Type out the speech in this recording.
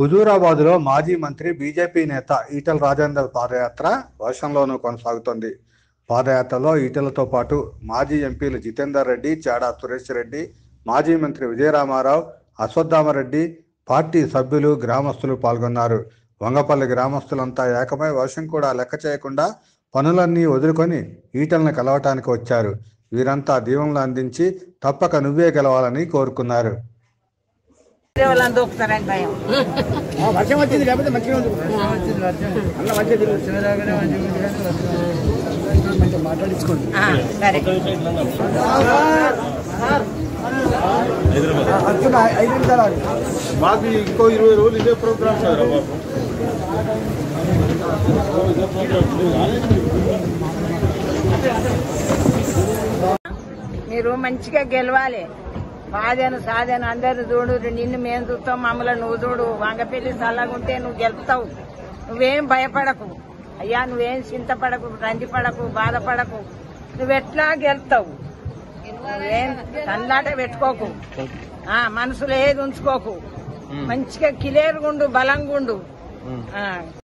హుజూరాబాద్లో మాజీ మంత్రి బీజేపీ నేత ఈటెల రాజేందర్ పాదయాత్ర వర్షంలోనూ కొనసాగుతోంది పాదయాత్రలో ఈటెలతో పాటు మాజీ ఎంపీలు జితేందర్ రెడ్డి చాడా సురేష్ రెడ్డి మాజీ మంత్రి విజయరామారావు అశ్వత్థామరెడ్డి పార్టీ సభ్యులు గ్రామస్తులు పాల్గొన్నారు వంగపల్లి గ్రామస్తులంతా ఏకమై వర్షం కూడా లెక్క చేయకుండా పనులన్నీ వదులుకొని ఈటలను కలవటానికి వచ్చారు వీరంతా దీవెనలు అందించి తప్పక నువ్వే గెలవాలని కోరుకున్నారు వాళ్ళని దొక్కుతారని భయం వర్షం వచ్చింది లేకపోతే మంచిగా ఉంది అన్న మంచిగా తిరుగు. మంచిగా మాట్లాడించుకోండి ఆ, సరే వస్తున్నా ఐదు నిమిషాలు ఆగు. మాకు ఇంకో ఇరవై రోజులు ఇదే ప్రోగ్రామ్ కదరా బాబు మీరు మంచిగా గెలవాలి బాధను సాధను అందరు చూడు నిన్ను మేము చూస్తాం మమ్మల్ని నువ్వు చూడు వంగపెళ్లి చల్లగుంటే నువ్వు గెలుపుతావు నువ్వేం భయపడకు అయ్యా నువ్వేం చింతపడకు రంజిపడకు బాధపడకు నువ్వెట్లా గెలుపుతావు నువ్వేం కన్నాట పెట్టుకోకు ఆ మనసులో ఏది ఉంచుకోకు మంచిగా కిలేరుగుండు బలంగుండు ఆ